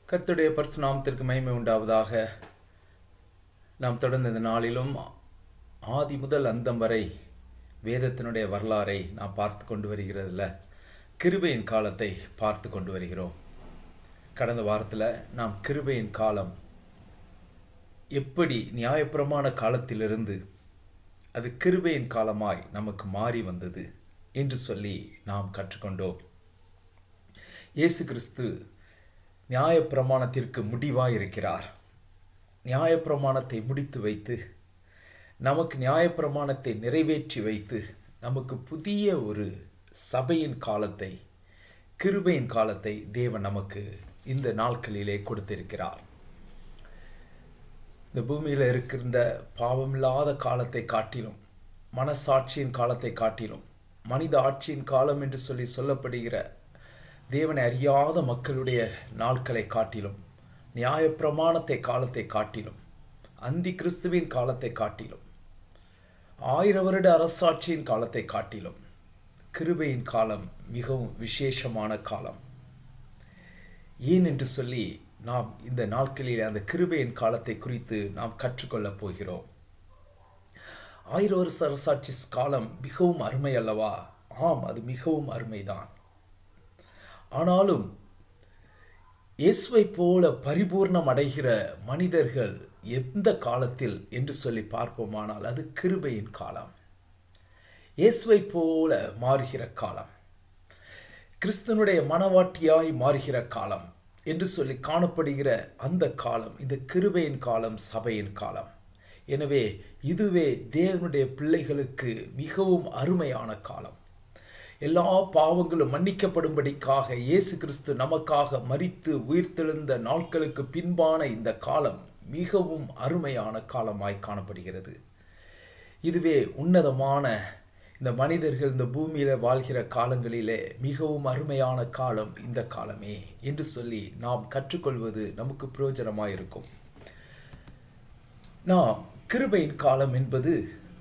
கர்த்தருடைய பரிசுநாமத்திற்கு மகிமை உண்டாவதாக நாம் தொடர்ந்த இந்த நாளிலும் ஆதி முதல் அந்தம் வரை வேதத்தினுடைய வரலாறை நாம் பார்த்து கொண்டு வருகிறதில்ல கிருபையின் காலத்தை பார்த்து கொண்டு வருகிறோம் கடந்த வாரத்தில் நாம் கிருபையின் காலம் எப்படி நியாயப்பிரமாண காலத்திலிருந்து அது கிருபையின் காலமாய் நமக்கு மாறி வந்தது என்று சொல்லி நாம் கற்றுக்கொண்டோம் இயேசு கிறிஸ்து நியாயப்பிரமாணத்திற்கு முடிவாய் இருக்கிறார் நியாயப்பிரமாணத்தை முடித்து வைத்து நமக்கு நியாயப்பிரமாணத்தை நிறைவேற்றி வைத்து நமக்கு புதிய ஒரு சபையின் காலத்தை கிருபையின் காலத்தை தேவன் நமக்கு இந்த நாட்களிலே கொடுத்திருக்கிறார் இந்த பூமியில் இருக்கின்ற பாவமில்லாத காலத்தை காட்டிலும் மனசாட்சியின் காலத்தை காட்டிலும் மனித ஆட்சியின் காலம் என்று சொல்லி சொல்லப்படுகிற தேவனை அறியாத மக்களுடைய நாட்களை காட்டிலும் நியாயப்பிரமாணத்தை காலத்தை காட்டிலும் அந்தி கிறிஸ்துவின் காலத்தை காட்டிலும் ஆயிர வருட அரசாட்சியின் காலத்தை காட்டிலும் கிருபையின் காலம் மிகவும் விசேஷமான காலம் ஏன் என்று சொல்லி நாம் இந்த நாட்களில் அந்த கிருபையின் காலத்தை குறித்து நாம் கற்றுக்கொள்ளப் போகிறோம் ஆயிர வருஷ அரசாட்சி காலம் மிகவும் அருமை அல்லவா ஆம் அது மிகவும் அருமைதான் ஆனாலும் இயேசுவை போல பரிபூர்ணம் அடைகிற மனிதர்கள் எந்த காலத்தில் என்று சொல்லி பார்ப்போமானால் அது கிருபையின் காலம் இயேசுவை போல மாறுகிற காலம் கிறிஸ்தனுடைய மனவாட்டியாய் மாறுகிற காலம் என்று சொல்லி காணப்படுகிற அந்த காலம் இந்த கிருபையின் காலம் சபையின் காலம் எனவே இதுவே தேவனுடைய பிள்ளைகளுக்கு மிகவும் அருமையான காலம் எல்லா பாவங்களும் மன்னிக்கப்படும்படிக்காக இயேசு கிறிஸ்து நமக்காக மறித்து உயிர்த்தெழுந்த நாட்களுக்கு பின்பான இந்த காலம் மிகவும் அருமையான காலமாய் காணப்படுகிறது இதுவே உன்னதமான இந்த மனிதர்கள் இந்த பூமியில் வாழ்கிற காலங்களிலே மிகவும் அருமையான காலம் இந்த காலமே என்று சொல்லி நாம் கற்றுக்கொள்வது நமக்கு பிரயோஜனமாக இருக்கும் நாம் கிருபையின் காலம் என்பது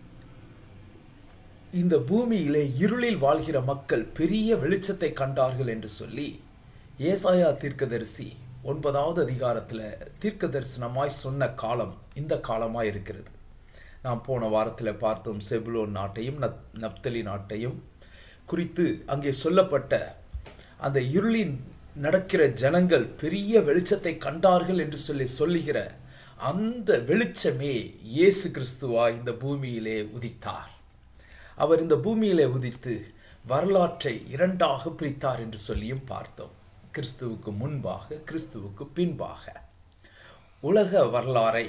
இந்த பூமியிலே இருளில் வாழ்கிற மக்கள் பெரிய வெளிச்சத்தை கண்டார்கள் என்று சொல்லி ஏசாயா தீர்க்கதரிசி ஒன்பதாவது அதிகாரத்தில் தீர்க்க தரிசனமாய் சொன்ன காலம் இந்த காலமாய் இருக்கிறது நாம் போன வாரத்தில் பார்த்தோம் செபுலோன் நாட்டையும் நப் நப்தலி நாட்டையும் குறித்து அங்கே சொல்லப்பட்ட அந்த இருளின் நடக்கிற ஜனங்கள் பெரிய வெளிச்சத்தை கண்டார்கள் என்று சொல்லி சொல்லுகிற அந்த வெளிச்சமே இயேசு கிறிஸ்துவா இந்த பூமியிலே உதித்தார் அவர் இந்த பூமியிலே உதித்து வரலாற்றை இரண்டாக பிரித்தார் என்று சொல்லியும் பார்த்தோம் கிறிஸ்துவுக்கு முன்பாக கிறிஸ்துவுக்கு பின்பாக உலக வரலாறை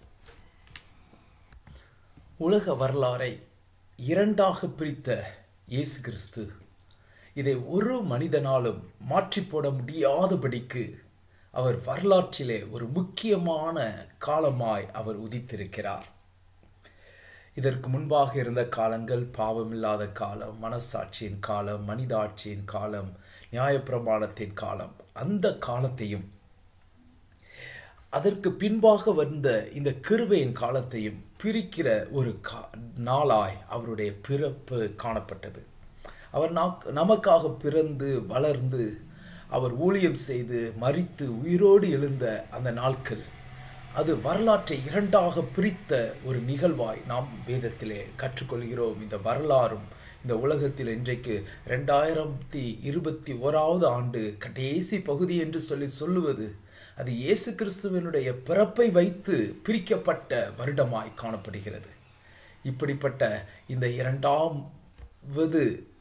உலக வரலாறை இரண்டாக பிரித்த இயேசு கிறிஸ்து இதை ஒரு மனிதனாலும் மாற்றி போட முடியாதபடிக்கு அவர் வரலாற்றிலே ஒரு முக்கியமான காலமாய் அவர் உதித்திருக்கிறார் இதற்கு முன்பாக இருந்த காலங்கள் பாவமில்லாத காலம் மனசாட்சியின் காலம் மனிதாட்சியின் காலம் நியாயப்பிரமாணத்தின் காலம் அந்த காலத்தையும் அதற்கு பின்பாக வந்த இந்த கிருபையின் காலத்தையும் பிரிக்கிற ஒரு கா நாளாய் அவருடைய பிறப்பு காணப்பட்டது அவர் நமக்காக பிறந்து வளர்ந்து அவர் ஊழியம் செய்து மறித்து உயிரோடு எழுந்த அந்த நாட்கள் அது வரலாற்றை இரண்டாக பிரித்த ஒரு நிகழ்வாய் நாம் வேதத்திலே கற்றுக்கொள்கிறோம் இந்த வரலாறும் இந்த உலகத்தில் இன்றைக்கு ரெண்டாயிரத்தி இருபத்தி ஓராவது ஆண்டு கடைசி பகுதி என்று சொல்லி சொல்லுவது அது இயேசு கிறிஸ்துவனுடைய பிறப்பை வைத்து பிரிக்கப்பட்ட வருடமாய் காணப்படுகிறது இப்படிப்பட்ட இந்த இரண்டாவது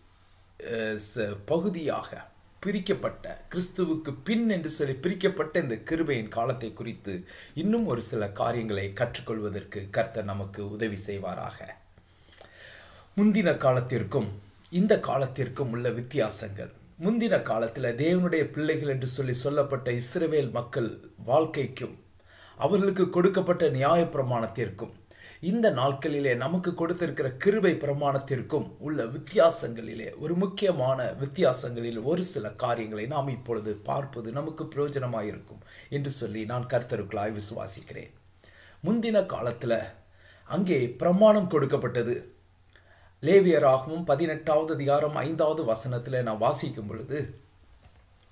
பகுதியாக பிரிக்கப்பட்ட கிறிஸ்துவுக்கு பின் என்று சொல்லி பிரிக்கப்பட்ட இந்த கிருபையின் காலத்தை குறித்து இன்னும் ஒரு சில காரியங்களை கற்றுக்கொள்வதற்கு கர்த்தர் நமக்கு உதவி செய்வாராக முந்தின காலத்திற்கும் இந்த காலத்திற்கும் உள்ள வித்தியாசங்கள் முந்தின காலத்தில் தேவனுடைய பிள்ளைகள் என்று சொல்லி சொல்லப்பட்ட இஸ்ரவேல் மக்கள் வாழ்க்கைக்கும் அவர்களுக்கு கொடுக்கப்பட்ட நியாய பிரமாணத்திற்கும் இந்த நாட்களிலே நமக்கு கொடுத்திருக்கிற கிருபை பிரமாணத்திற்கும் உள்ள வித்தியாசங்களிலே ஒரு முக்கியமான வித்தியாசங்களில் ஒரு சில காரியங்களை நாம் இப்பொழுது பார்ப்பது நமக்கு பிரயோஜனமாக இருக்கும் என்று சொல்லி நான் கர்த்தருக்குள்ளாய் விசுவாசிக்கிறேன் முந்தின காலத்தில் அங்கே பிரமாணம் கொடுக்கப்பட்டது லேவியராகவும் பதினெட்டாவது அதிகாரம் ஐந்தாவது வசனத்தில் நான் வாசிக்கும் பொழுது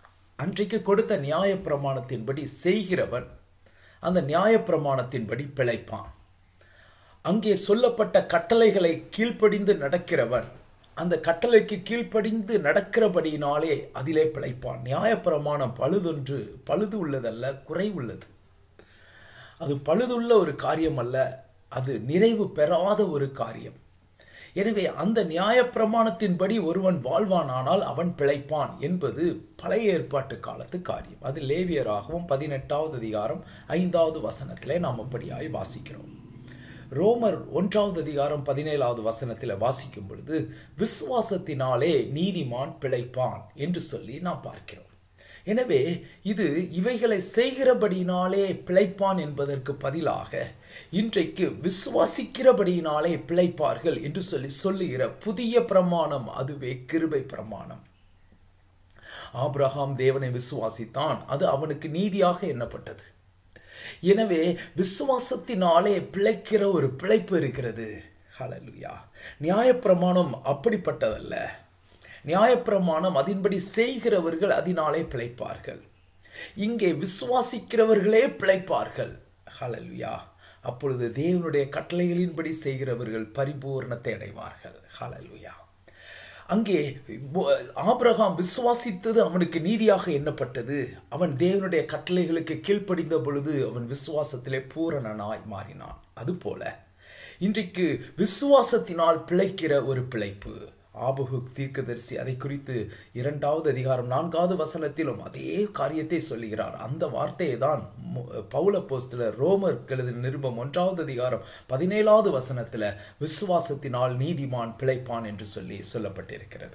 அன்றைக்கு கொடுத்த நியாயப்பிரமாணத்தின்படி செய்கிறவன் அந்த நியாயப்பிரமாணத்தின்படி பிழைப்பான் அங்கே சொல்லப்பட்ட கட்டளைகளை கீழ்ப்படிந்து நடக்கிறவன் அந்த கட்டளைக்கு கீழ்ப்படிந்து நடக்கிறபடியினாலே அதிலே பிழைப்பான் நியாயப்பிரமாணம் பழுதொன்று பழுது உள்ளதல்ல குறை உள்ளது அது பழுதுள்ள ஒரு காரியம் அல்ல அது நிறைவு பெறாத ஒரு காரியம் எனவே அந்த நியாயப்பிரமாணத்தின்படி ஒருவன் வாழ்வானானால் அவன் பிழைப்பான் என்பது பழைய ஏற்பாட்டு காலத்து காரியம் அது லேவியராகவும் பதினெட்டாவது அதிகாரம் ஐந்தாவது வசனத்திலே நாம் அப்படியாய் வாசிக்கிறோம் ரோமர் ஒன்றாவது அதிகாரம் பதினேழாவது வசனத்தில் வாசிக்கும் பொழுது விசுவாசத்தினாலே நீதிமான் பிழைப்பான் என்று சொல்லி நாம் பார்க்கிறோம் எனவே இது இவைகளை செய்கிறபடியினாலே பிழைப்பான் என்பதற்கு பதிலாக இன்றைக்கு விசுவாசிக்கிறபடியினாலே பிழைப்பார்கள் என்று சொல்லி சொல்லுகிற புதிய பிரமாணம் அதுவே கிருபை பிரமாணம் ஆபிரகாம் தேவனை விசுவாசித்தான் அது அவனுக்கு நீதியாக எண்ணப்பட்டது எனவே விசுவாசத்தினாலே பிழைக்கிற ஒரு பிழைப்பு இருக்கிறது ஹலலுயா நியாயப்பிரமாணம் அப்படிப்பட்டதல்ல நியாயப்பிரமாணம் அதன்படி செய்கிறவர்கள் அதனாலே பிழைப்பார்கள் இங்கே விசுவாசிக்கிறவர்களே பிழைப்பார்கள் ஹலலுயா அப்பொழுது தேவனுடைய கட்டளைகளின்படி செய்கிறவர்கள் பரிபூர்ணத்தை அடைவார்கள் ஹலலுயா அங்கே ஆபிரகாம் விசுவாசித்தது அவனுக்கு நீதியாக எண்ணப்பட்டது அவன் தேவனுடைய கட்டளைகளுக்கு கீழ்ப்படிந்த பொழுது அவன் விசுவாசத்திலே பூரணனாய் மாறினான் அதுபோல இன்றைக்கு விசுவாசத்தினால் பிழைக்கிற ஒரு பிழைப்பு ஆபகு தீர்க்கதரிசி அதை குறித்து இரண்டாவது அதிகாரம் நான்காவது வசனத்திலும் அதே காரியத்தை சொல்லுகிறார் அந்த வார்த்தையை தான் பவுல போஸ்டில் ரோமர் எழுதின நிருபம் ஒன்றாவது அதிகாரம் பதினேழாவது வசனத்தில் விசுவாசத்தினால் நீதிமான் பிழைப்பான் என்று சொல்லி சொல்லப்பட்டிருக்கிறது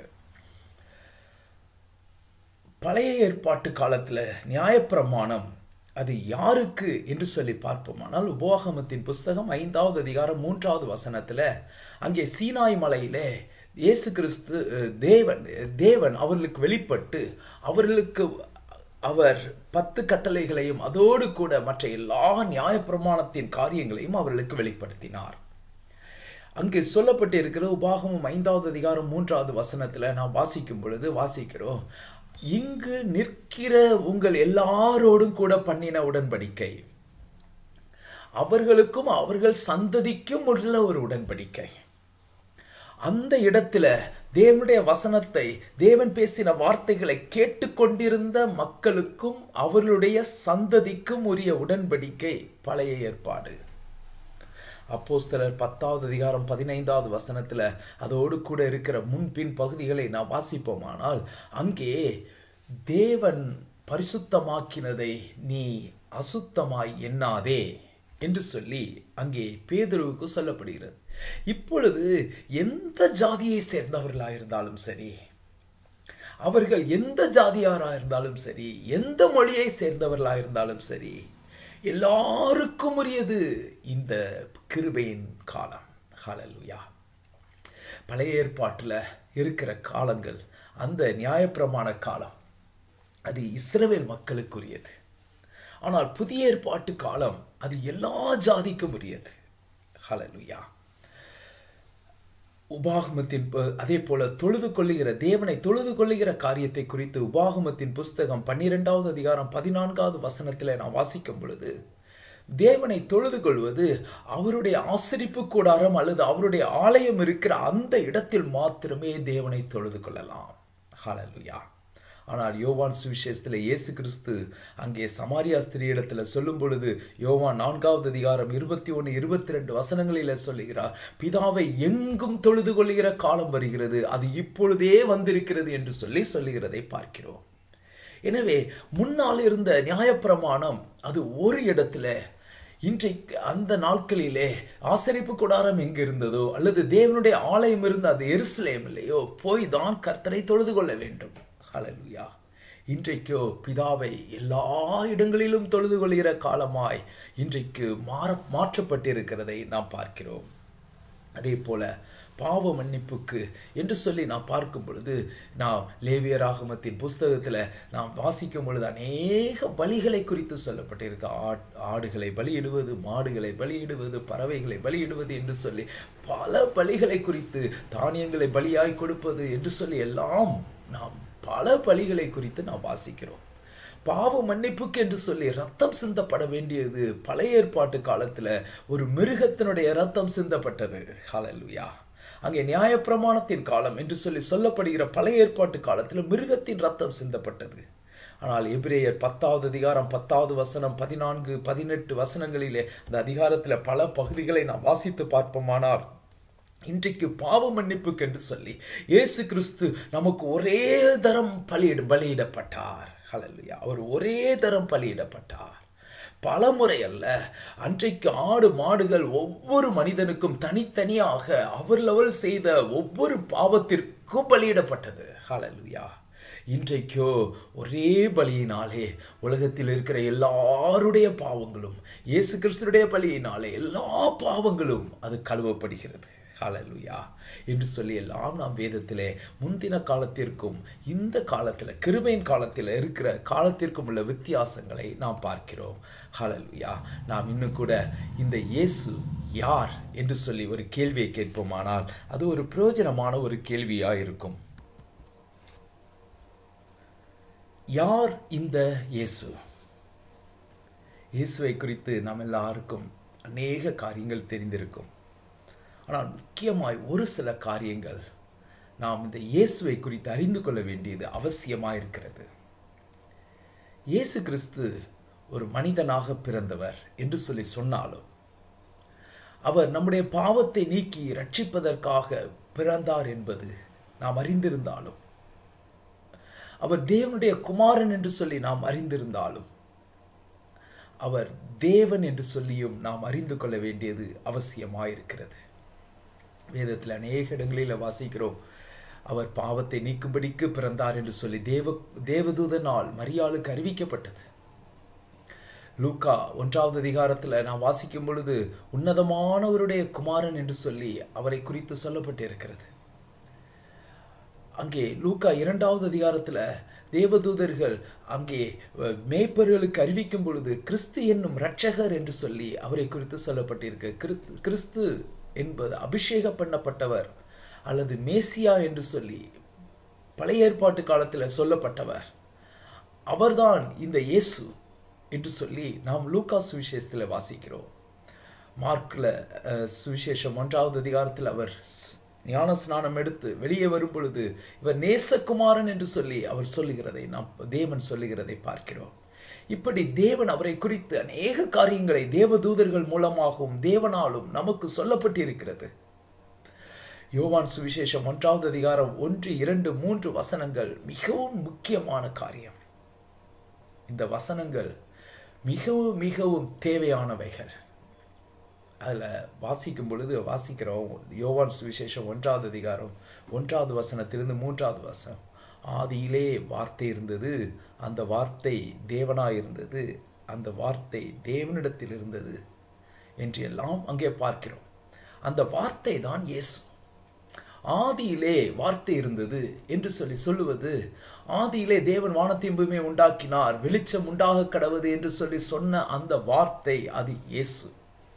பழைய ஏற்பாட்டு காலத்தில் நியாயப்பிரமாணம் அது யாருக்கு என்று சொல்லி பார்ப்போமானால் உபோகமத்தின் புஸ்தகம் ஐந்தாவது அதிகாரம் மூன்றாவது வசனத்தில் அங்கே சீனாய் மலையிலே இயேசு கிறிஸ்து தேவன் தேவன் அவர்களுக்கு வெளிப்பட்டு அவர்களுக்கு அவர் பத்து கட்டளைகளையும் அதோடு கூட மற்ற எல்லா நியாயப்பிரமாணத்தின் காரியங்களையும் அவர்களுக்கு வெளிப்படுத்தினார் அங்கே சொல்லப்பட்டு இருக்கிற உபாகமும் ஐந்தாவது அதிகாரம் மூன்றாவது வசனத்தில் நாம் வாசிக்கும் பொழுது வாசிக்கிறோம் இங்கு நிற்கிற உங்கள் எல்லாரோடும் கூட பண்ணின உடன்படிக்கை அவர்களுக்கும் அவர்கள் சந்ததிக்கும் உள்ள ஒரு உடன்படிக்கை அந்த இடத்துல தேவனுடைய வசனத்தை தேவன் பேசின வார்த்தைகளை கேட்டுக்கொண்டிருந்த மக்களுக்கும் அவர்களுடைய சந்ததிக்கும் உரிய உடன்படிக்கை பழைய ஏற்பாடு அப்போஸ்தலர் பத்தாவது அதிகாரம் பதினைந்தாவது வசனத்துல அதோடு கூட இருக்கிற முன்பின் பகுதிகளை நான் வாசிப்போமானால் அங்கே தேவன் பரிசுத்தமாக்கினதை நீ அசுத்தமாய் எண்ணாதே என்று சொல்லி அங்கே பேதுருவுக்கு சொல்லப்படுகிறது இப்பொழுது எந்த ஜாதியை சேர்ந்தவர்களாக இருந்தாலும் சரி அவர்கள் எந்த ஜாதியாராக இருந்தாலும் சரி எந்த மொழியை சேர்ந்தவர்களாக இருந்தாலும் சரி எல்லாருக்கும் உரியது இந்த கிருபையின் காலம் ஹalleluya பழைய ஏற்பாட்டில் இருக்கிற காலங்கள் அந்த நியாயப்பிரமாண காலம் அது இஸ்ரவேல் மக்களுக்குரியது ஆனால் புதிய ஏற்பாட்டு காலம் அது எல்லா ஜாதிக்கும் உரியது ஹalleluya உபாகமத்தின் அதே போல தொழுது கொள்ளுகிற தேவனை தொழுது கொள்ளுகிற காரியத்தை குறித்து உபாகமத்தின் புஸ்தகம் பன்னிரெண்டாவது அதிகாரம் பதினான்காவது வசனத்தில் நான் வாசிக்கும் பொழுது தேவனை தொழுது கொள்வது அவருடைய ஆசரிப்பு கூடாரம் அல்லது அவருடைய ஆலயம் இருக்கிற அந்த இடத்தில் மாத்திரமே தேவனை தொழுது கொள்ளலாம் ஹalleluya ஆனால் யோவான் சுவிசேஷத்தில் இயேசு கிறிஸ்து அங்கே சமாரியா ஸ்திரீயிடத்தில் சொல்லும் பொழுது யோவான் நான்காவது அதிகாரம் இருபத்தி ஒன்று இருபத்தி ரெண்டு வசனங்களில் சொல்லுகிறார் பிதாவை எங்கும் தொழுது கொள்ளுகிற காலம் வருகிறது அது இப்பொழுதே வந்திருக்கிறது என்று சொல்லி சொல்லுகிறதை பார்க்கிறோம் எனவே முன்னால் இருந்த நியாயப்பிரமாணம் அது ஒரு இடத்துல இன்றைக்கு அந்த நாட்களிலே ஆசரிப்பு கூடாரம் எங்கு இருந்ததோ அல்லது தேவனுடைய ஆலயம் இருந்த அது எருசலேம் இல்லையோ போய் தான் கர்த்தரை தொழுது கொள்ள வேண்டும் ஹalleluya இன்றைக்கோ பிதாவை எல்லா இடங்களிலும் தொழுது கொள்கிற காலமாய் இன்றைக்கு மாற மாற்றப்பட்டிருக்கிறதை நாம் பார்க்கிறோம் அதே போல பாவ மன்னிப்புக்கு என்று சொல்லி நாம் பார்க்கும் பொழுது நாம் லேவியராகமத்தின் புஸ்தகத்தில் நாம் வாசிக்கும் பொழுது அநேக பலிகளை குறித்து சொல்லப்பட்டிருக்கு ஆடுகளை பலியிடுவது மாடுகளை பலியிடுவது பறவைகளை பலியிடுவது என்று சொல்லி பல பலிகளை குறித்து தானியங்களை பலியாய் கொடுப்பது என்று சொல்லி எல்லாம் நாம் பல பலிகளை குறித்து நாம் வாசிக்கிறோம் பாவ மன்னிப்புக்கு என்று சொல்லி ரத்தம் சிந்தப்பட வேண்டியது பழைய ஏற்பாட்டு காலத்துல ஒரு மிருகத்தினுடைய ரத்தம் சிந்தப்பட்டது ஹalleluya அங்கே நியாயப்பிரமாணத்தின் காலம் என்று சொல்லி சொல்லப்படுகிற பழைய ஏற்பாட்டு காலத்தில் மிருகத்தின் ரத்தம் சிந்தப்பட்டது ஆனால் எபிரேயர் பத்தாவது அதிகாரம் பத்தாவது வசனம் பதினான்கு பதினெட்டு வசனங்களிலே அந்த அதிகாரத்தில் பல பகுதிகளை நாம் வாசித்து பார்ப்போமானால் இன்றைக்கு பாவ மன்னிப்புக்கு என்று சொல்லி இயேசு கிறிஸ்து நமக்கு ஒரே தரம் பலியிட பலியிடப்பட்டார் ஹalleluya அவர் ஒரே தரம் பலியிடப்பட்டார் பல முறை அல்ல அன்றைக்கு ஆடு மாடுகள் ஒவ்வொரு மனிதனுக்கும் தனித்தனியாக அவர்கள் செய்த ஒவ்வொரு பாவத்திற்கும் பலியிடப்பட்டது ஹalleluya இன்றைக்கோ ஒரே பலியினாலே உலகத்தில் இருக்கிற எல்லாருடைய பாவங்களும் இயேசு கிறிஸ்துடைய பலியினாலே எல்லா பாவங்களும் அது கழுவப்படுகிறது ஹalleluya என்று சொல்லி எல்லாம் நாம் வேதத்திலே முந்தின காலத்திற்கும் இந்த காலத்தில் கிருபையின் காலத்தில் இருக்கிற காலத்திற்கும் உள்ள வித்தியாசங்களை நாம் பார்க்கிறோம் ஹalleluya நாம் இன்னும் கூட இந்த இயேசு யார் என்று சொல்லி ஒரு கேள்வியை கேட்போமானால் அது ஒரு பிரயோஜனமான ஒரு கேள்வியாக இருக்கும் யார் இந்த இயேசு இயேசுவை குறித்து நாம் எல்லாருக்கும் அநேக காரியங்கள் தெரிந்திருக்கும் ஆனால் முக்கியமாய் ஒரு சில காரியங்கள் நாம் இந்த இயேசுவை குறித்து அறிந்து கொள்ள வேண்டியது அவசியமாக இருக்கிறது இயேசு கிறிஸ்து ஒரு மனிதனாக பிறந்தவர் என்று சொல்லி சொன்னாலும் அவர் நம்முடைய பாவத்தை நீக்கி ரட்சிப்பதற்காக பிறந்தார் என்பது நாம் அறிந்திருந்தாலும் அவர் தேவனுடைய குமாரன் என்று சொல்லி நாம் அறிந்திருந்தாலும் அவர் தேவன் என்று சொல்லியும் நாம் அறிந்து கொள்ள வேண்டியது அவசியமாயிருக்கிறது வேதத்தில் அநேக இடங்களில் வாசிக்கிறோம் அவர் பாவத்தை நீக்கும்படிக்கு பிறந்தார் என்று சொல்லி தேவ தேவதூதனால் மரியாளுக்கு அறிவிக்கப்பட்டது லூக்கா ஒன்றாவது அதிகாரத்தில் நான் வாசிக்கும் பொழுது உன்னதமானவருடைய குமாரன் என்று சொல்லி அவரை குறித்து சொல்லப்பட்டிருக்கிறது அங்கே லூக்கா இரண்டாவது அதிகாரத்தில் தேவதூதர்கள் அங்கே மேய்ப்பர்களுக்கு அறிவிக்கும் பொழுது கிறிஸ்து என்னும் இரட்சகர் என்று சொல்லி அவரை குறித்து சொல்லப்பட்டிருக்கு கிறிஸ்து என்பது அபிஷேகம் பண்ணப்பட்டவர் அல்லது மேசியா என்று சொல்லி பழைய ஏற்பாட்டு காலத்தில் சொல்லப்பட்டவர் அவர்தான் இந்த இயேசு என்று சொல்லி நாம் லூக்கா சுவிசேஷத்தில் வாசிக்கிறோம் மார்க்கில் சுவிசேஷம் ஒன்றாவது அதிகாரத்தில் அவர் ஞான ஸ்நானம் எடுத்து வெளியே வரும் பொழுது இவர் நேசகுமாரன் என்று சொல்லி அவர் சொல்லுகிறதை நாம் தேவன் சொல்லுகிறதை பார்க்கிறோம் இப்படி தேவன் அவரை குறித்து அநேக காரியங்களை தேவதூதர்கள் மூலமாகவும் தேவனாலும் நமக்கு சொல்லப்பட்டிருக்கிறது யோவான் சுவிசேஷம் ஒன்றாவது அதிகாரம் ஒன்று இரண்டு மூன்று வசனங்கள் மிகவும் முக்கியமான காரியம் இந்த வசனங்கள் மிகவும் மிகவும் தேவையானவைகள் அதில் வாசிக்கும் பொழுது வாசிக்கிறோம் யோவான் சுவிசேஷம் ஒன்றாவது அதிகாரம் ஒன்றாவது வசனத்திலிருந்து மூன்றாவது வசனம் ஆதியிலே வார்த்தை இருந்தது அந்த வார்த்தை தேவனாய் இருந்தது அந்த வார்த்தை தேவனிடத்தில் இருந்தது என்று எல்லாம் அங்கே பார்க்கிறோம் அந்த வார்த்தை தான் இயேசு ஆதியிலே வார்த்தை இருந்தது என்று சொல்லி சொல்லுவது ஆதியிலே தேவன் வானத்தையும் பூமியை உண்டாக்கினார் வெளிச்சம் உண்டாக கடவுது என்று சொல்லி சொன்ன அந்த வார்த்தை அது இயேசு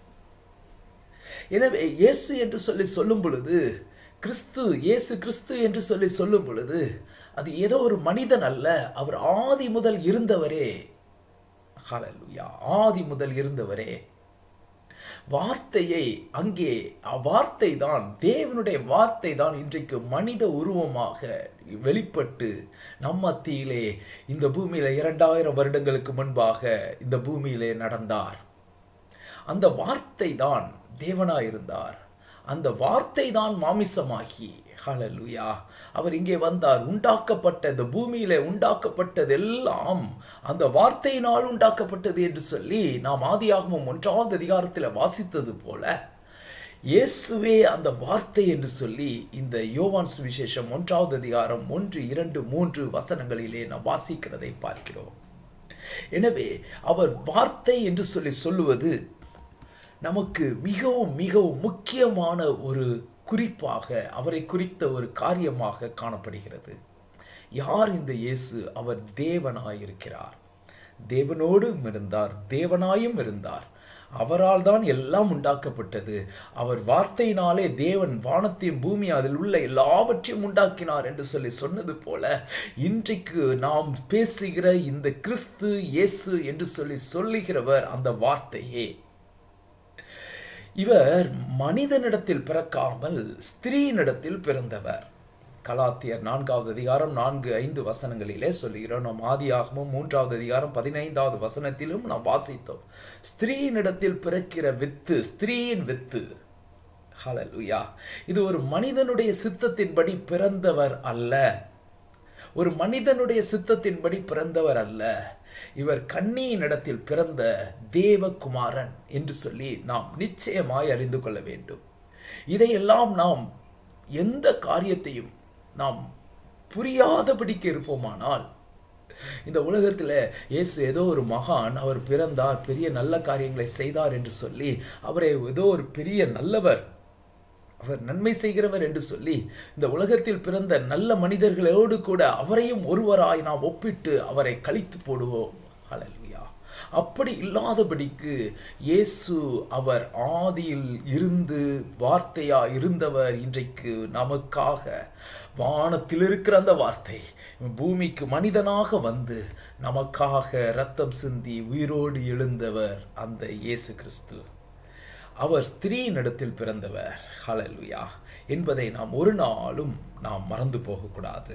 எனவே இயேசு என்று சொல்லி சொல்லும் பொழுது கிறிஸ்து இயேசு கிறிஸ்து என்று சொல்லி சொல்லும் பொழுது அது ஏதோ ஒரு மனிதன் அல்ல அவர் ஆதி முதல் இருந்தவரே ஹalleluya ஆதி முதல் இருந்தவரே வார்த்தையை அங்கே வார்த்தை தான் தேவனுடைய வார்த்தை தான் இன்றைக்கு மனித உருவமாக வெளிப்பட்டு நம் மத்தியிலே இந்த பூமியில இரண்டாயிரம் வருடங்களுக்கு முன்பாக இந்த பூமியிலே நடந்தார் அந்த வார்த்தை தான் தேவனாயிருந்தார் அந்த வார்த்தை தான் மாமிசமாகி ஹalleluya அவர் இங்கே வந்தார் உண்டாக்கப்பட்ட இந்த பூமியிலே உண்டாக்கப்பட்டதெல்லாம் அந்த வார்த்தையினால் உண்டாக்கப்பட்டது என்று சொல்லி நாம் ஆதியாகமும் ஒன்றாவது அதிகாரத்தில் வாசித்தது போல இயேசுவே அந்த வார்த்தை என்று சொல்லி இந்த யோவான் சுவிசேஷம் ஒன்றாவது அதிகாரம் ஒன்று இரண்டு மூன்று வசனங்களிலே நாம் வாசிக்கிறதை பார்க்கிறோம் எனவே அவர் வார்த்தை என்று சொல்லி சொல்லுவது நமக்கு மிகவும் மிகவும் முக்கியமான ஒரு குறிப்பாக அவரை குறித்த ஒரு காரியமாக காணப்படுகிறது யார் இந்த இயேசு அவர் தேவனாயிருக்கிறார் தேவனோடும் இருந்தார் தேவனாயும் இருந்தார் அவரால் தான் எல்லாம் உண்டாக்கப்பட்டது அவர் வார்த்தையினாலே தேவன் வானத்தையும் பூமி அதில் உள்ள எல்லாவற்றையும் உண்டாக்கினார் என்று சொல்லி சொன்னது போல இன்றைக்கு நாம் பேசுகிற இந்த கிறிஸ்து இயேசு என்று சொல்லி சொல்லுகிறவர் அந்த வார்த்தையே இவர் மனிதனிடத்தில் பிறக்காமல் ஸ்திரீனிடத்தில் பிறந்தவர் கலாத்தியர் நான்காவது அதிகாரம் நான்கு ஐந்து வசனங்களிலே சொல்லுகிறோம் நாம் ஆதியாகமும் மூன்றாவது அதிகாரம் பதினைந்தாவது வசனத்திலும் நாம் வாசித்தோம் ஸ்திரீனிடத்தில் பிறக்கிற வித்து ஸ்திரீயின் வித்து ஹalleluya இது ஒரு மனிதனுடைய சித்தத்தின்படி பிறந்தவர் அல்ல ஒரு மனிதனுடைய சித்தத்தின்படி பிறந்தவர் அல்ல இவர் கண்ணியின் இடத்தில் பிறந்த தேவகுமாரன் என்று சொல்லி நாம் நிச்சயமாய் அறிந்து கொள்ள வேண்டும் இதையெல்லாம் நாம் எந்த காரியத்தையும் நாம் புரியாதபடிக்கு இருப்போமானால் இந்த உலகத்தில் இயேசு ஏதோ ஒரு மகான் அவர் பிறந்தார் பெரிய நல்ல காரியங்களை செய்தார் என்று சொல்லி அவரை ஏதோ ஒரு பெரிய நல்லவர் அவர் நன்மை செய்கிறவர் என்று சொல்லி இந்த உலகத்தில் பிறந்த நல்ல மனிதர்களோடு கூட அவரையும் ஒருவராய் நாம் ஒப்பிட்டு அவரை கழித்து போடுவோம் ஹalleluya அப்படி இல்லாதபடிக்கு இயேசு அவர் ஆதியில் இருந்து வார்த்தையா இருந்தவர் இன்றைக்கு நமக்காக வானத்தில் இருக்கிற அந்த வார்த்தை பூமிக்கு மனிதனாக வந்து நமக்காக ரத்தம் சிந்தி உயிரோடு எழுந்தவர் அந்த இயேசு கிறிஸ்து அவர் ஸ்திரீனிடத்தில் பிறந்தவர் ஹalleluya என்பதை நாம் ஒரு நாளும் நாம் மறந்து போகக்கூடாது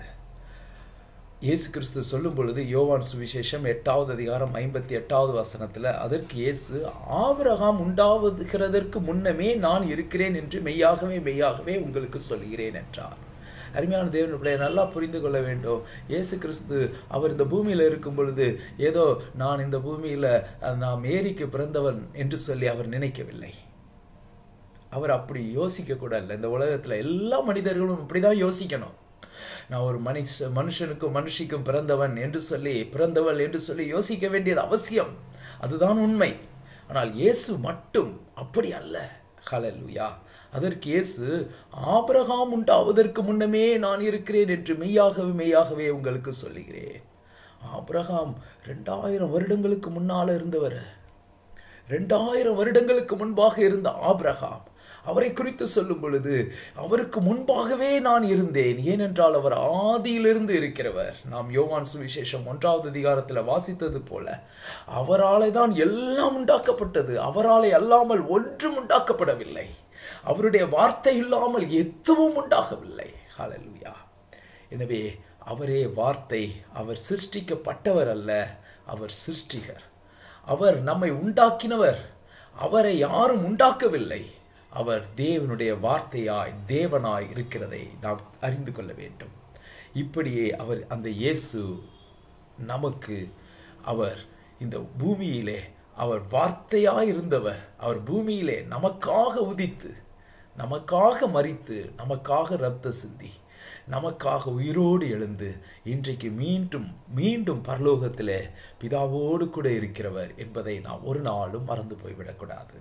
இயேசு கிறிஸ்து சொல்லும் பொழுது யோவான் சுவிசேஷம் எட்டாவது அதிகாரம் ஐம்பத்தி எட்டாவது வசனத்தில் அதற்கு இயேசு ஆபிரகாம் உண்டாவதுகிறதற்கு முன்னமே நான் இருக்கிறேன் என்று மெய்யாகவே மெய்யாகவே உங்களுக்கு சொல்கிறேன் என்றார் அருமையான தேவன் பிள்ளையை நல்லா புரிந்து கொள்ள வேண்டும் இயேசு கிறிஸ்து அவர் இந்த பூமியில் இருக்கும் பொழுது ஏதோ நான் இந்த பூமியில் நான் மேரிக்கு பிறந்தவன் என்று சொல்லி அவர் நினைக்கவில்லை அவர் அப்படி யோசிக்க கூட இல்லை இந்த உலகத்தில் எல்லா மனிதர்களும் இப்படிதான் யோசிக்கணும் நான் ஒரு மனுஷ மனுஷனுக்கும் மனுஷிக்கும் பிறந்தவன் என்று சொல்லி பிறந்தவள் என்று சொல்லி யோசிக்க வேண்டியது அவசியம் அதுதான் உண்மை ஆனால் இயேசு மட்டும் அப்படி அல்ல ஹalleluya அதற்கு இயேசு ஆபிரகாம் உண்டாவதற்கு முன்னமே நான் இருக்கிறேன் என்று மெய்யாகவே மெய்யாகவே உங்களுக்கு சொல்லுகிறேன் ஆபிரகாம் ரெண்டாயிரம் வருடங்களுக்கு முன்னால இருந்தவர் ரெண்டாயிரம் வருடங்களுக்கு முன்பாக இருந்த ஆபிரகாம் அவரை குறித்து சொல்லும் பொழுது அவருக்கு முன்பாகவே நான் இருந்தேன் ஏனென்றால் அவர் ஆதியிலிருந்து இருக்கிறவர் நாம் யோவான் சுவிசேஷம் ஒன்றாவது அதிகாரத்தில் வாசித்தது போல அவராலே தான் எல்லாம் உண்டாக்கப்பட்டது அவராலே அல்லாமல் ஒன்றும் உண்டாக்கப்படவில்லை அவருடைய வார்த்தை இல்லாமல் எதுவும் உண்டாகவில்லை ஹalleluya எனவே அவரே வார்த்தை அவர் சிருஷ்டிக்கப்பட்டவர் அல்ல அவர் சிருஷ்டிகர் அவர் நம்மை உண்டாக்கினவர் அவரை யாரும் உண்டாக்கவில்லை அவர் தேவனுடைய வார்த்தையாய் தேவனாய் இருக்கிறதை நாம் அறிந்து கொள்ள வேண்டும் இப்படியே அவர் அந்த இயேசு நமக்கு அவர் இந்த பூமியிலே அவர் வார்த்தையாய் இருந்தவர் அவர் பூமியிலே நமக்காக உதித்து நமக்காக மறித்து நமக்காக இரத்த சிந்தி நமக்காக உயிரோடு எழுந்து இன்றைக்கு மீண்டும் மீண்டும் பரலோகத்திலே பிதாவோடு கூட இருக்கிறவர் என்பதை நாம் ஒரு நாளும் மறந்து போய்விடக்கூடாது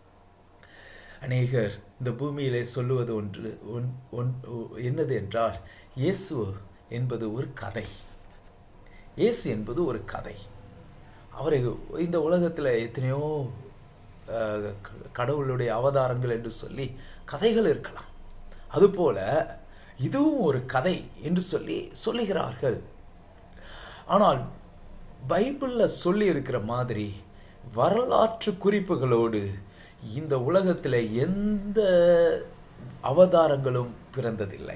அநேகர் இந்த பூமியிலே சொல்லுவது ஒன்று ஒன் ஒன் என்னது என்றால் இயேசு என்பது ஒரு கதை இயேசு என்பது ஒரு கதை அவரை இந்த உலகத்தில் எத்தனையோ அஹ், க- கடவுளுடைய அவதாரங்கள் என்று சொல்லி கதைகள் இருக்கலாம் அதுபோல இதுவும் ஒரு கதை என்று சொல்லி சொல்லுகிறார்கள் ஆனால் பைபிளில் சொல்லி இருக்கிற மாதிரி வரலாற்று குறிப்புகளோடு இந்த உலகத்தில் எந்த அவதாரங்களும் பிறந்ததில்லை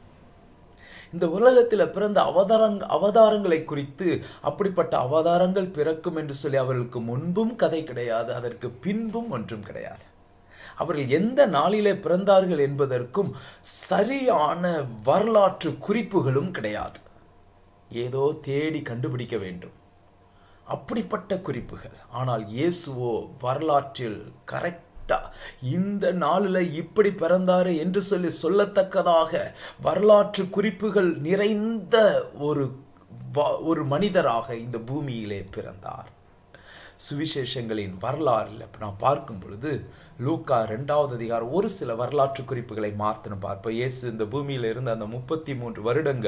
இந்த உலகத்தில் பிறந்த அவதாரங் அவதாரங்களை குறித்து அப்படிப்பட்ட அவதாரங்கள் பிறக்கும் என்று சொல்லி அவர்களுக்கு முன்பும் கதை கிடையாது அதற்கு பின்பும் ஒன்றும் கிடையாது அவர்கள் எந்த நாளிலே பிறந்தார்கள் என்பதற்கும் சரியான வரலாற்று குறிப்புகளும் கிடையாது ஏதோ தேடி கண்டுபிடிக்க வேண்டும் அப்படிப்பட்ட குறிப்புகள் ஆனால் இயேசுவோ வரலாற்றில் கரெக்டா இந்த நாளில் இப்படி பிறந்தாரு என்று சொல்லி சொல்லத்தக்கதாக வரலாற்று குறிப்புகள் நிறைந்த ஒரு வ- ஒரு மனிதராக இந்த பூமியிலே பிறந்தார் சுவிசேஷங்களின் வரலாறில் நான் பார்க்கும் பொழுது லூக்கா ரெண்டாவது அதிகாரம் ஒரு சில வரலாற்று குறிப்புகளை மாத்திரம் பார்ப்போம் இயேசு இந்த பூமியில் இருந்த அந்த முப்பத்தி மூன்று வருடங்கள்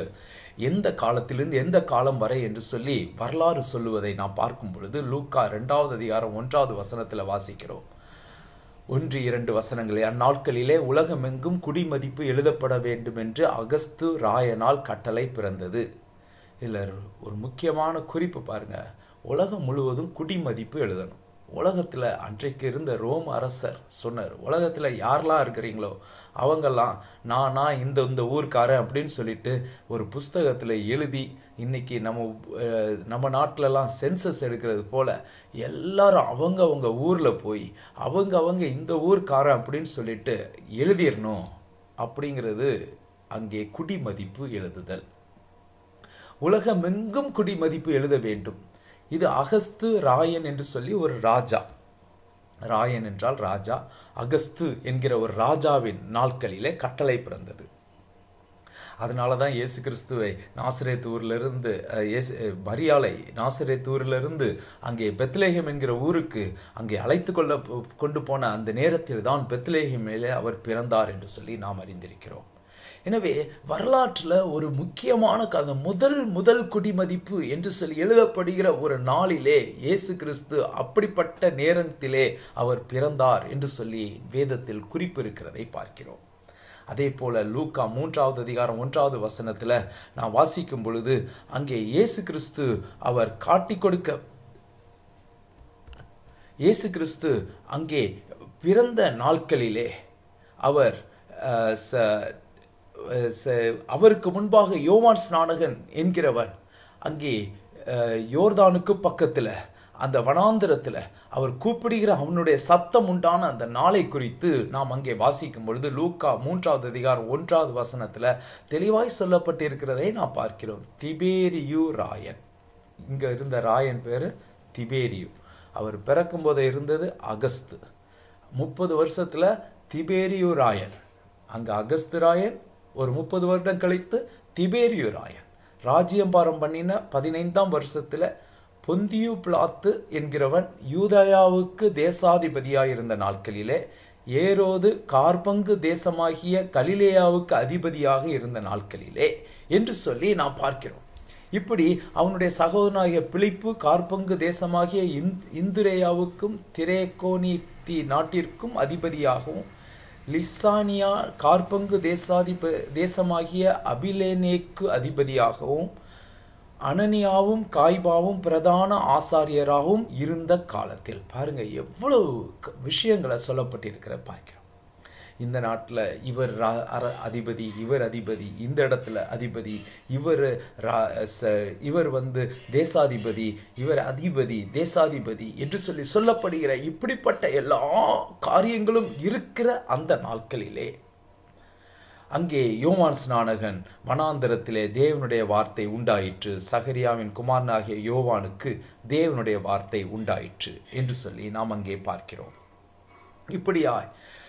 எந்த காலத்திலிருந்து எந்த காலம் வரை என்று சொல்லி வரலாறு சொல்லுவதை நாம் பார்க்கும் பொழுது லூக்கா ரெண்டாவது அதிகாரம் ஒன்றாவது வசனத்தில் வாசிக்கிறோம் ஒன்று இரண்டு வசனங்களே அந்நாட்களிலே உலகமெங்கும் குடிமதிப்பு எழுதப்பட வேண்டும் என்று அகஸ்து ராயனால் கட்டளை பிறந்தது இதில் ஒரு முக்கியமான குறிப்பு பாருங்க உலகம் முழுவதும் குடிமதிப்பு எழுதணும் உலகத்தில் அன்றைக்கு இருந்த ரோம் அரசர் சொன்னார் உலகத்தில் யாரெல்லாம் இருக்கிறீங்களோ அவங்கெல்லாம் நானா இந்த இந்த ஊர்க்காரன் அப்படின்னு சொல்லிட்டு ஒரு புஸ்தகத்தில் எழுதி இன்னைக்கு நம்ம அஹ், நம்ம நாட்டிலலாம் சென்சஸ் எடுக்கிறது போல எல்லாரும் அவங்க அவங்க ஊரில் போய் அவங்க அவங்க இந்த ஊர்க்காரன் அப்படின்னு சொல்லிட்டு எழுதிடணும் அப்படிங்கிறது அங்கே குடிமதிப்பு எழுதுதல் உலகமெங்கும் குடிமதிப்பு எழுத வேண்டும் இது அகஸ்து ராயன் என்று சொல்லி ஒரு ராஜா ராயன் என்றால் ராஜா அகஸ்து என்கிற ஒரு ராஜாவின் நாட்களிலே கட்டளை பிறந்தது அதனால தான் இயேசு கிறிஸ்துவை நாசரேத் ஊரிலிருந்து அஹ், இயேசு அஹ், மரியாளை நாசரேத் ஊரிலிருந்து அங்கே பெத்லேஹம் என்கிற ஊருக்கு அங்கே அழைத்து கொள்ள போ- கொண்டு போன அந்த நேரத்தில் தான் பெத்லேஹமிலே அவர் பிறந்தார் என்று சொல்லி நாம் அறிந்திருக்கிறோம் எனவே வரலாற்றில் ஒரு முக்கியமான க- அந்த முதல் முதல் குடிமதிப்பு என்று சொல்லி எழுதப்படுகிற ஒரு நாளிலே இயேசு கிறிஸ்து அப்படிப்பட்ட நேரத்திலே அவர் பிறந்தார் என்று சொல்லி வேதத்தில் குறிப்பு இருக்கிறதை பார்க்கிறோம் அதே போல லூக்கா மூன்றாவது அதிகாரம் ஒன்றாவது வசனத்தில் நான் வாசிக்கும் பொழுது அங்கே இயேசு கிறிஸ்து அவர் காட்டிக் கொடுக்க இயேசு கிறிஸ்து அங்கே பிறந்த நாட்களிலே அவர் அஹ், ச- அஹ், ச- அவருக்கு முன்பாக யோவான் ஸ்நானகன் என்கிறவன் அங்கே அஹ், யோர்தானுக்கு பக்கத்தில் அந்த வனாந்திரத்தில் அவர் கூப்பிடுகிற அவனுடைய சத்தம் உண்டான அந்த நாளை குறித்து நாம் அங்கே வாசிக்கும் பொழுது லூக்கா மூன்றாவது அதிகாரம் ஒன்றாவது வசனத்தில் தெளிவாய் சொல்லப்பட்டிருக்கிறதை நாம் பார்க்கிறோம் திபேரியு ராயன் இங்கே இருந்த ராயன் பேர் திபேரியு அவர் பிறக்கும் போதே இருந்தது அகஸ்து முப்பது வருஷத்துல திபேரியு ராயன் அங்க அகஸ்து ராயன் ஒரு முப்பது வருடம் கழித்து திபேரியு ராயன் ராஜ்யம்பாரம் பண்ணின பதினைந்தாம் வருஷத்துல பொந்தியு பிளாத்து என்கிறவன் யூதயாவுக்கு தேசாதிபதியாயிருந்த நாட்களிலே ஏரோது கார்பங்கு தேசமாகிய கலிலேயாவுக்கு அதிபதியாக இருந்த நாட்களிலே என்று சொல்லி நாம் பார்க்கிறோம் இப்படி அவனுடைய சகோதரனாகிய பிலிப்பு கார்பங்கு தேசமாகிய இந் இந்துரேயாவுக்கும் திரேகோனித்தி நாட்டிற்கும் அதிபதியாகவும் லிசானியா கார்பங்கு தேசாதிப தேசமாகிய அபிலேனேக்கு அதிபதியாகவும் அனனியாவும் காய்பாவும் பிரதான ஆசாரியராகவும் இருந்த காலத்தில் பாருங்க எவ்வளவு க- விஷயங்களை சொல்லப்பட்டிருக்கிற பார்க்கிறோம் இந்த நாட்டில் இவர் ரா- அர- அதிபதி இவர் அதிபதி இந்த இடத்துல அதிபதி இவர் ரா- ச- இவர் வந்து தேசாதிபதி இவர் அதிபதி தேசாதிபதி என்று சொல்லி சொல்லப்படுகிற இப்படிப்பட்ட எல்லா காரியங்களும் இருக்கிற அந்த நாட்களிலே அங்கே யோவான் ஸ்நானகன் வனாந்தரத்திலே தேவனுடைய வார்த்தை உண்டாயிற்று சகரியாவின் குமாரனாகிய யோவானுக்கு தேவனுடைய வார்த்தை உண்டாயிற்று என்று சொல்லி நாம் அங்கே பார்க்கிறோம் இப்படியாய்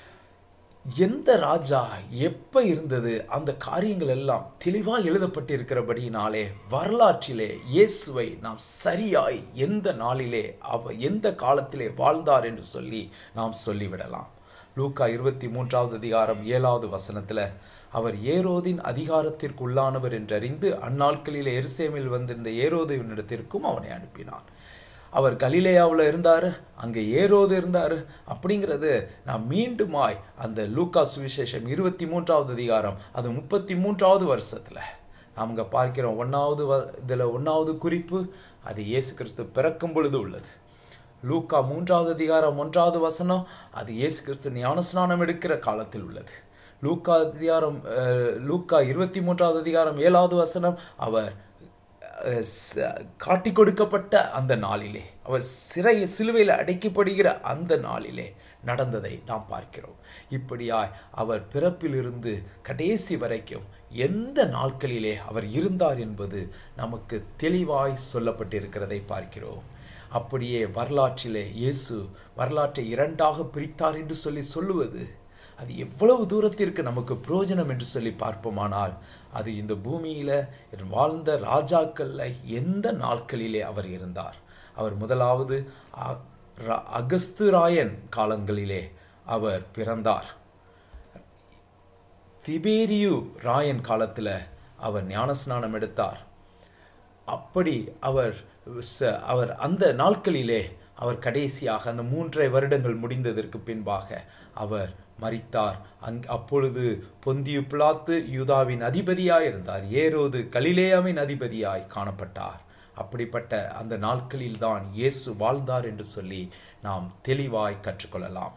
எந்த ராஜா எப்ப இருந்தது அந்த காரியங்கள் எல்லாம் தெளிவாக எழுதப்பட்டிருக்கிறபடியினாலே வரலாற்றிலே இயேசுவை நாம் சரியாய் எந்த நாளிலே அவ எந்த காலத்திலே வாழ்ந்தார் என்று சொல்லி நாம் சொல்லிவிடலாம் லூக்கா இருபத்தி மூன்றாவது அதிகாரம் ஏழாவது வசனத்துல அவர் ஏரோதின் அதிகாரத்திற்கு உள்ளானவர் என்றறிந்து அந்நாட்களிலே எருசேமில் வந்திருந்த ஏரோதினிடத்திற்கும் அவனை அனுப்பினான் அவர் கலிலேயாவில் இருந்தார் அங்கே ஏரோது இருந்தார் அப்படிங்கிறது நான் மீண்டுமாய் அந்த லூக்கா சுவிசேஷம் இருபத்தி மூன்றாவது அதிகாரம் அது முப்பத்தி மூன்றாவது வருஷத்தில் நாம் இங்கே பார்க்கிறோம் ஒன்றாவது வ இதில் ஒன்றாவது குறிப்பு அது இயேசு கிறிஸ்து பிறக்கும் பொழுது உள்ளது லூக்கா மூன்றாவது அதிகாரம் ஒன்றாவது வசனம் அது இயேசு கிறிஸ்து ஞானஸ்நானம் எடுக்கிற காலத்தில் உள்ளது லூக்கா அதிகாரம் அஹ், லூக்கா இருபத்தி மூன்றாவது அதிகாரம் ஏழாவது வசனம் அவர் அஹ், ச- காட்டிக் கொடுக்கப்பட்ட அந்த நாளிலே அவர் சிறை சிலுவையில் அடைக்கப்படுகிற அந்த நாளிலே நடந்ததை நாம் பார்க்கிறோம் இப்படியாய் அவர் பிறப்பிலிருந்து கடைசி வரைக்கும் எந்த நாட்களிலே அவர் இருந்தார் என்பது நமக்கு தெளிவாய் சொல்லப்பட்டிருக்கிறதை பார்க்கிறோம் அப்படியே வரலாற்றிலே இயேசு வரலாற்றை இரண்டாக பிரித்தார் என்று சொல்லி சொல்லுவது அது எவ்வளவு தூரத்திற்கு நமக்கு பிரயோஜனம் என்று சொல்லி பார்ப்போமானால் அது இந்த பூமியில வாழ்ந்த ராஜாக்கள்ல எந்த நாட்களிலே அவர் இருந்தார் அவர் முதலாவது அ- ர- அகஸ்து ராயன் காலங்களிலே அவர் பிறந்தார் திபேரியு ராயன் காலத்தில் அவர் ஞானஸ்நானம் எடுத்தார் அப்படி அவர் ச- அவர் அந்த நாட்களிலே அவர் கடைசியாக அந்த மூன்றரை வருடங்கள் முடிந்ததற்கு பின்பாக அவர் மரித்தார் அங் அப்பொழுது பொந்தியு பிலாத்து யூதாவின் அதிபதியாய் இருந்தார் ஏரோது கலிலேயாவின் அதிபதியாய் காணப்பட்டார் அப்படிப்பட்ட அந்த நாட்களில்தான் இயேசு வாழ்ந்தார் என்று சொல்லி நாம் தெளிவாய் கற்றுக்கொள்ளலாம்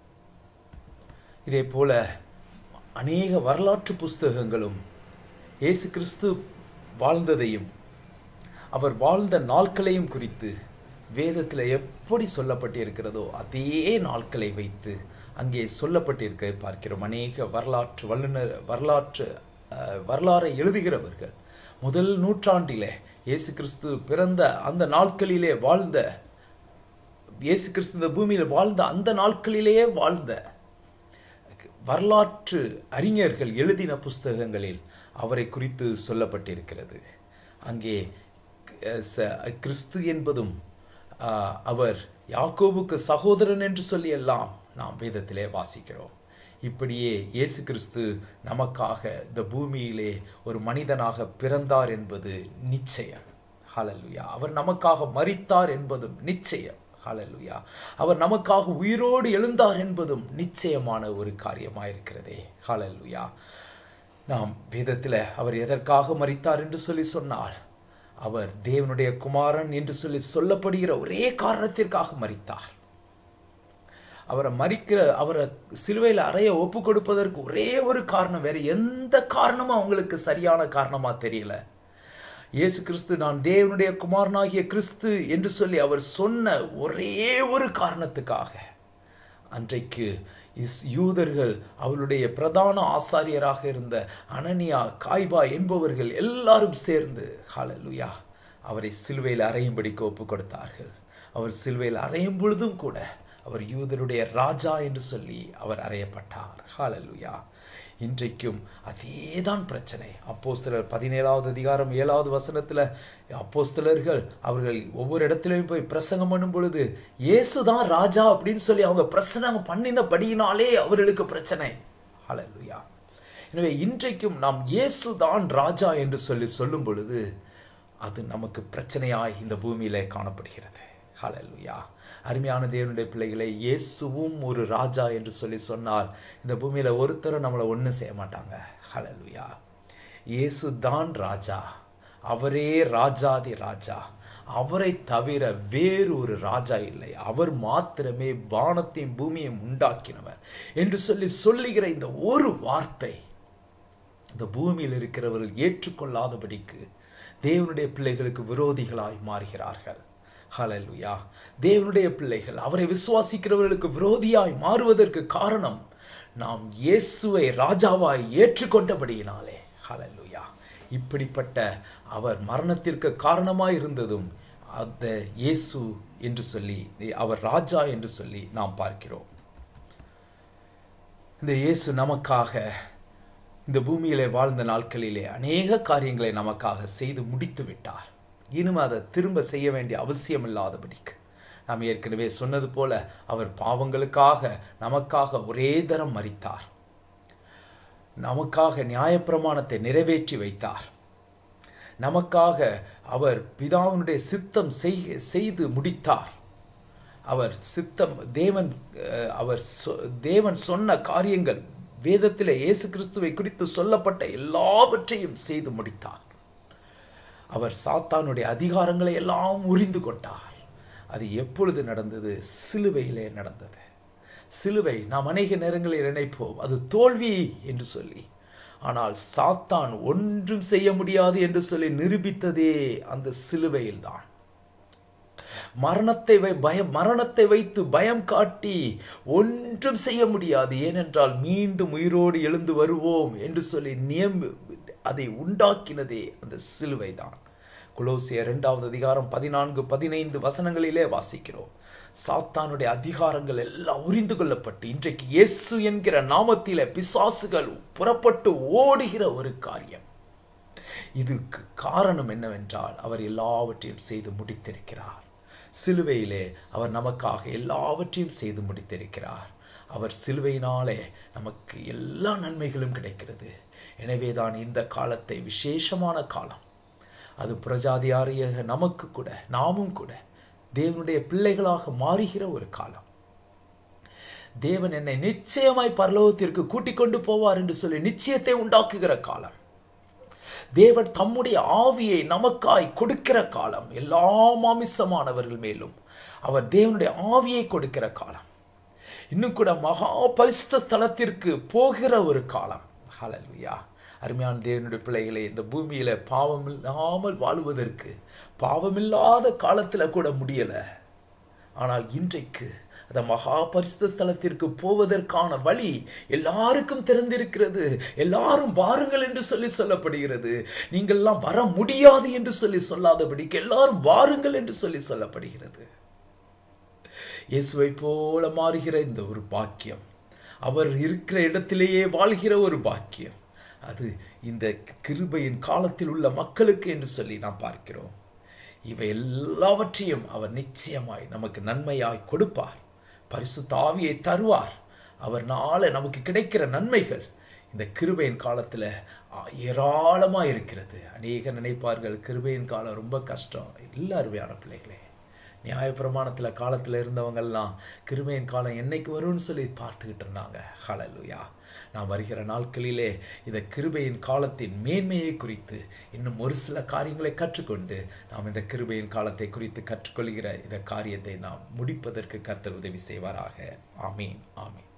இதே போல அநேக வரலாற்று புஸ்தகங்களும் இயேசு கிறிஸ்து வாழ்ந்ததையும் அவர் வாழ்ந்த நாட்களையும் குறித்து வேதத்தில் எப்படி சொல்லப்பட்டிருக்கிறதோ அதே நாட்களை வைத்து அங்கே சொல்லப்பட்டிருக்க பார்க்கிறோம் அநேக வரலாற்று வல்லுனர் வரலாற்று அஹ், வரலாறை எழுதுகிறவர்கள் முதல் நூற்றாண்டிலே இயேசு கிறிஸ்து பிறந்த அந்த நாட்களிலே வாழ்ந்த இயேசு கிறிஸ்து இந்த பூமியில் வாழ்ந்த அந்த நாட்களிலேயே வாழ்ந்த வரலாற்று அறிஞர்கள் எழுதின புஸ்தகங்களில் அவரை குறித்து சொல்லப்பட்டிருக்கிறது அங்கே அஹ், ச- கிறிஸ்து என்பதும் ஆஹ், அவர் யாக்கோபுக்கு சகோதரன் என்று சொல்லி எல்லாம் நாம் வேதத்திலே வாசிக்கிறோம் இப்படியே இயேசு கிறிஸ்து நமக்காக இந்த பூமியிலே ஒரு மனிதனாக பிறந்தார் என்பது நிச்சயம் ஹalleluya அவர் நமக்காக மரித்தார் என்பதும் நிச்சயம் ஹalleluya அவர் நமக்காக உயிரோடு எழுந்தார் என்பதும் நிச்சயமான ஒரு காரியமாயிருக்கிறதே ஹalleluya நாம் வேதத்தில் அவர் எதற்காக மரித்தார் என்று சொல்லி சொன்னால் அவர் தேவனுடைய குமாரன் என்று சொல்லி சொல்லப்படுகிற ஒரே காரணத்திற்காக மரித்தார் அவரை மறிக்கிற அவரை சிலுவையில் அறைய ஒப்பு கொடுப்பதற்கு ஒரே ஒரு காரணம் வேற எந்த காரணமும் அவங்களுக்கு சரியான காரணமா தெரியல இயேசு கிறிஸ்து நான் தேவனுடைய குமாரனாகிய கிறிஸ்து என்று சொல்லி அவர் சொன்ன ஒரே ஒரு காரணத்துக்காக அன்றைக்கு இஸ் யூதர்கள் அவருடைய பிரதான ஆசாரியராக இருந்த அனனியா காய்பா என்பவர்கள் எல்லாரும் சேர்ந்து ஹalleluya அவரை சிலுவையில் அறையும்படிக்கு ஒப்பு கொடுத்தார்கள் அவர் சிலுவையில் அறையும் பொழுதும் கூட அவர் யூதருடைய ராஜா என்று சொல்லி அவர் அறையப்பட்டார் ஹalleluya இன்றைக்கும் அதேதான் பிரச்சனை அப்போஸ்தலர் பதினேழாவது அதிகாரம் ஏழாவது வசனத்தில் அப்போஸ்தலர்கள் அவர்கள் ஒவ்வொரு இடத்துலையும் போய் பிரசங்கம் பண்ணும் பொழுது இயேசுதான் ராஜா அப்படின்னு சொல்லி அவங்க பிரசங்கம் பண்ணினபடியினாலே அவர்களுக்கு பிரச்சனை ஹalleluya எனவே இன்றைக்கும் நாம் இயேசுதான் ராஜா என்று சொல்லி சொல்லும் பொழுது அது நமக்கு பிரச்சனையாய் இந்த பூமியிலே காணப்படுகிறது ஹalleluya அருமையான தேவனுடைய பிள்ளைகளை இயேசுவும் ஒரு ராஜா என்று சொல்லி சொன்னால் இந்த பூமியில ஒருத்தரும் நம்மளை ஒன்றும் செய்ய மாட்டாங்க ஹalleluya இயேசு தான் ராஜா அவரே ராஜாதி ராஜா அவரை தவிர வேறு ஒரு ராஜா இல்லை அவர் மாத்திரமே வானத்தையும் பூமியையும் உண்டாக்கினவர் என்று சொல்லி சொல்லுகிற இந்த ஒரு வார்த்தை இந்த பூமியில் இருக்கிறவர்கள் ஏற்றுக்கொள்ளாதபடிக்கு தேவனுடைய பிள்ளைகளுக்கு விரோதிகளாய் மாறுகிறார்கள் ஹalleluya தேவனுடைய பிள்ளைகள் அவரை விசுவாசிக்கிறவர்களுக்கு விரோதியாய் மாறுவதற்கு காரணம் நாம் இயேசுவை ராஜாவாய் ஏற்றுக்கொண்டபடியினாலே ஹalleluya இப்படிப்பட்ட அவர் மரணத்திற்கு காரணமாய் இருந்ததும் அந்த இயேசு என்று சொல்லி அவர் ராஜா என்று சொல்லி நாம் பார்க்கிறோம் இந்த இயேசு நமக்காக இந்த பூமியிலே வாழ்ந்த நாட்களிலே அநேக காரியங்களை நமக்காக செய்து முடித்து விட்டார் இனிமே அதை திரும்ப செய்ய வேண்டிய அவசியம் இல்லாதபடிக்கு நாம் ஏற்கனவே சொன்னது போல அவர் பாவங்களுக்காக நமக்காக ஒரே தரம் மரித்தார் நமக்காக நியாயப்பிரமாணத்தை நிறைவேற்றி வைத்தார் நமக்காக அவர் பிதாவினுடைய சித்தம் செய்- செய்து முடித்தார் அவர் சித்தம் தேவன் அஹ், அவர் சொ- தேவன் சொன்ன காரியங்கள் வேதத்தில் இயேசு கிறிஸ்துவை குறித்து சொல்லப்பட்ட எல்லாவற்றையும் செய்து முடித்தார் அவர் சாத்தானுடைய அதிகாரங்களை எல்லாம் உரிந்து கொண்டார் அது எப்பொழுது நடந்தது சிலுவையிலே நடந்தது சிலுவை நாம் அநேக நேரங்களில் நினைப்போம் அது தோல்வி என்று சொல்லி ஆனால் சாத்தான் ஒன்றும் செய்ய முடியாது என்று சொல்லி நிரூபித்ததே அந்த சிலுவையில்தான் மரணத்தை வை பயம் மரணத்தை வைத்து பயம் காட்டி ஒன்றும் செய்ய முடியாது ஏனென்றால் மீண்டும் உயிரோடு எழுந்து வருவோம் என்று சொல்லி நியமி அதை உண்டாக்கினதே அந்த சிலுவை தான் குலோசிய இரண்டாவது அதிகாரம் பதினான்கு பதினைந்து வசனங்களிலே வாசிக்கிறோம் சாத்தானுடைய அதிகாரங்கள் எல்லாம் உரிந்து கொள்ளப்பட்டு இன்றைக்கு இயேசு என்கிற நாமத்திலே பிசாசுகள் புறப்பட்டு ஓடுகிற ஒரு காரியம் இதுக்கு காரணம் என்னவென்றால் அவர் எல்லாவற்றையும் செய்து முடித்திருக்கிறார் சிலுவையிலே அவர் நமக்காக எல்லாவற்றையும் செய்து முடித்திருக்கிறார் அவர் சிலுவையினாலே நமக்கு எல்லா நன்மைகளும் கிடைக்கிறது எனவேதான் இந்த காலத்தை விசேஷமான காலம் அது பிரஜாதியாரிய நமக்கு கூட நாமும் கூட தேவனுடைய பிள்ளைகளாக மாறுகிற ஒரு காலம் தேவன் என்னை நிச்சயமாய் பரலோகத்திற்கு கூட்டிக் கொண்டு போவார் என்று சொல்லி நிச்சயத்தை உண்டாக்குகிற காலம் தேவன் தம்முடைய ஆவியை நமக்காய் கொடுக்கிற காலம் எல்லா மாமிசமானவர்கள் மேலும் அவர் தேவனுடைய ஆவியை கொடுக்கிற காலம் இன்னும் கூட மகா பரிசுத்த ஸ்தலத்திற்கு போகிற ஒரு காலம் ஹalleluya அருமையான தேவனுடைய பிள்ளைகளை இந்த பூமியில பாவம் இல்லாமல் வாழுவதற்கு பாவமில்லாத காலத்துல கூட முடியல ஆனால் இன்றைக்கு அந்த மகா பரிசுத்த ஸ்தலத்திற்கு போவதற்கான வழி எல்லாருக்கும் திறந்திருக்கிறது எல்லாரும் வாருங்கள் என்று சொல்லி சொல்லப்படுகிறது நீங்கள்லாம் வர முடியாது என்று சொல்லி சொல்லாதபடிக்கு எல்லாரும் வாருங்கள் என்று சொல்லி சொல்லப்படுகிறது இயேசுவை போல மாறுகிற இந்த ஒரு பாக்கியம் அவர் இருக்கிற இடத்திலேயே வாழ்கிற ஒரு பாக்கியம் அது இந்த கிருபையின் காலத்தில் உள்ள மக்களுக்கு என்று சொல்லி நாம் பார்க்கிறோம் இவை எல்லாவற்றையும் அவர் நிச்சயமாய் நமக்கு நன்மையாய் கொடுப்பார் பரிசுத்த ஆவியை தருவார் அவர் நாள நமக்கு கிடைக்கிற நன்மைகள் இந்த கிருபையின் காலத்தில் ஏராளமாக இருக்கிறது அநேக நினைப்பார்கள் கிருபையின் காலம் ரொம்ப கஷ்டம் இல்லை அருமையான பிள்ளைகளே நியாயப்பிரமாணத்தில் காலத்தில் இருந்தவங்கெல்லாம் கிருமையின் காலம் என்னைக்கு வரும்னு சொல்லி பார்த்துக்கிட்டு இருந்தாங்க ஹalleluya நாம் வருகிற நாட்களிலே இந்த கிருபையின் காலத்தின் மேன்மையை குறித்து இன்னும் ஒரு சில காரியங்களை கற்றுக்கொண்டு நாம் இந்த கிருபையின் காலத்தை குறித்து கற்றுக்கொள்கிற இந்த காரியத்தை நாம் முடிப்பதற்கு கர்த்தர் உதவி செய்வாராக ஆமீன் ஆமீன்